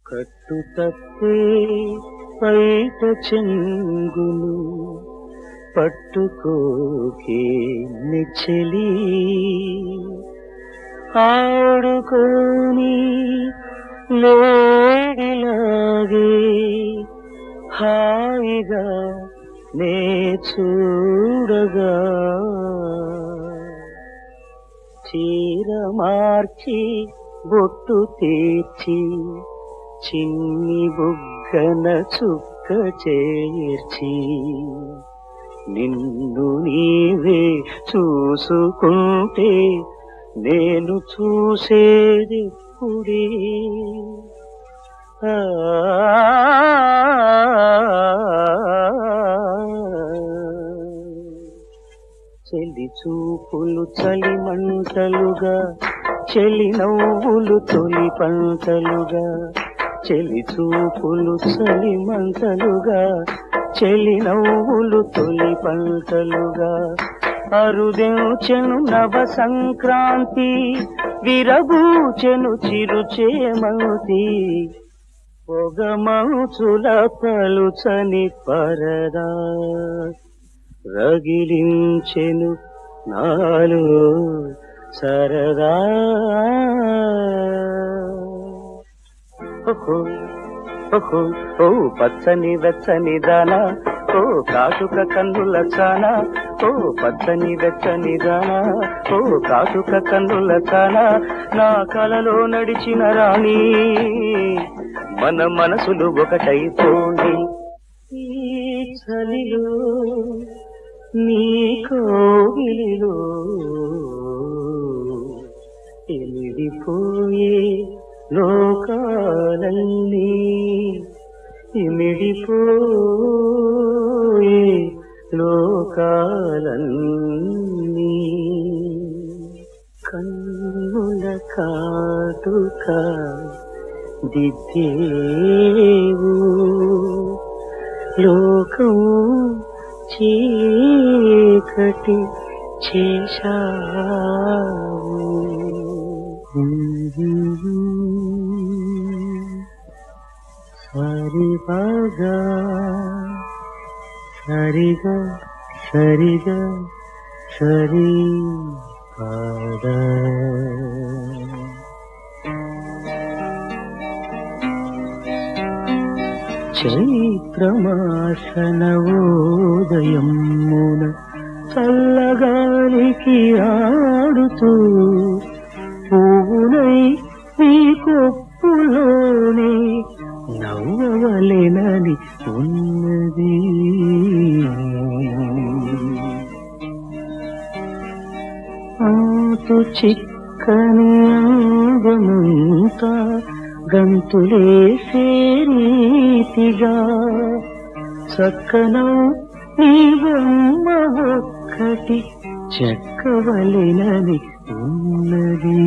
కట్టు తప్పే బయట చెంగులు పట్టుకోకే నిచ్చలి ఆడుకోని లేడిలాగే హాయిగా నే చూడగా చీర మార్చి బొట్టు తీర్చి చిన్ని బుగ్గన చుక్క చేర్చి నిన్ను నీవే చూసుకుంటే నేను చూసేది పుడే చెలి చూపులు చలి మంటలుగా చెలి నవ్వులు తొలి పంటలుగా చెలి చూపులు చలి మంటలుగా చెలి నవ్వులు తొలి పంటలుగా అరుదెంచెను నవ సంక్రాంతి విరబూచెను చిరుచేమంతి పొగమంచుల పలుచని పరదా రగిలించెను నాలో సరదా ఓహో ఓహో ఓ పచ్చని వెచ్చని దానా ఓ కాటుక కన్నుల చానా ఓ పచ్చని వెచ్చని దానా ఓ కాటుక కన్నుల చానా నా కలలో నడిచిన రాణి మన మనసులు ఒకటైపోండి ఈ చలిలో నీ కోగిలిలో ఎమిడిపోయే లోకాలన్నీ ఇమిడిపోయే లోకాలన్నీ కన్నుల కాటుక దిద్దేవు లోకం చీకటి చేశావు సరిగా సరిగా సరిగా సరి పాద చైత్రమాసనవోదయమున చల్లగాలికి ఆడుతూ పువ్వునై నీ కొప్పులోనే నవ్వవలెనని ఉన్నది ఆటు చిక్కని అందమంతా గంతులేసే రీతిగా చక్కన నీ బొమ్మ ఒక్కటి చెక్కవలెనని ఉన్నది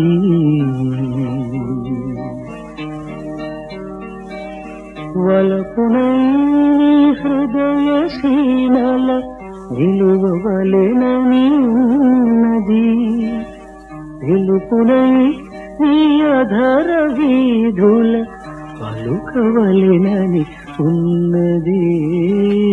వలపునై హృదయ సీనల నిలువవలెనని ఉన్నది పిలుపునై నీ అధర వీధుల పలుకవలెనని ఉన్నది